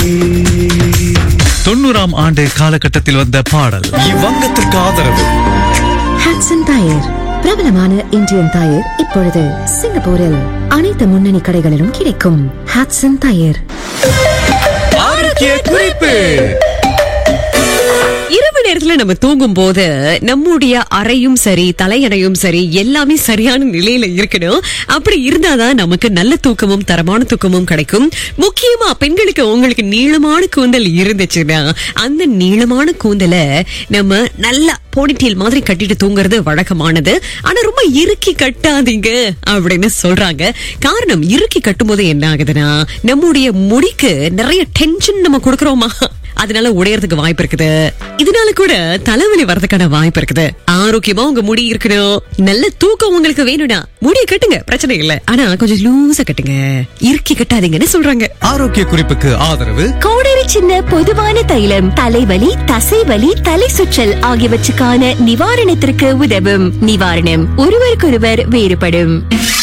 தொண்ணூறாம் ஆண்டு காலகட்டத்தில் வந்த பாடல் இவ்வங்கத்திற்கு ஆதரவு ஹாட்சன் டயர் பிரபலமான இந்தியன் டயர் இப்பொழுது சிங்கப்பூரில் அனைத்து முன்னணி கடைகளிலும் கிடைக்கும் ஹாட்சன் டயர் ஆரோக்கிய குறிப்பு இரவு நேரத்துல நம்ம தூங்கும் போது நம்முடைய அறையும் சரி தலையணையும் சரி எல்லாமே சரியான நிலையில இருக்கணும் அப்படி இருந்தாதான் நமக்கு நல்ல தூக்கமும் தரமான தூக்கமும் கிடைக்கும் முக்கியமா பெண்களுக்கு உங்களுக்கு நீளமான கூந்தல் இருந்துச்சுன்னா அந்த நீளமான கூந்தலை நம்ம நல்லா போனிட்டீல் மாதிரி கட்டிட்டு தூங்குறது வழக்கமானது ஆனா ரொம்ப இறுக்கி கட்டாதீங்க அப்படின்னு சொல்றாங்க காரணம் இறுக்கி கட்டும்போது என்ன ஆகுதுன்னா நம்முடைய முடிக்கு நிறைய டென்ஷன் நம்ம கொடுக்கறோமா அதனால உடையறதுக்கு வாய்ப்பு இருக்குது இதனால கூட தலைவலி வரதுக்கான வாய்ப்பு இருக்குது ஆரோக்கியமா உங்க முடி இருக்கணும் நல்ல தூக்கம் உங்களுக்கு வேணும்னா முடியை கட்டுங்க பிரச்சனை இல்ல ஆனா கொஞ்சம் லூசா கட்டுங்க இறுக்கி கட்டாதீங்கன்னு சொல்றாங்க ஆரோக்கிய குறிப்புக்கு ஆதரவு கோடரி சின்ன பொதுவான தைலம் தலைவலி தசைவலி தலை சுற்றல் ஆகியவற்றுக்கான நிவாரணத்திற்கு உதவும் நிவாரணம் ஒருவருக்கொருவர் வேறுபடும்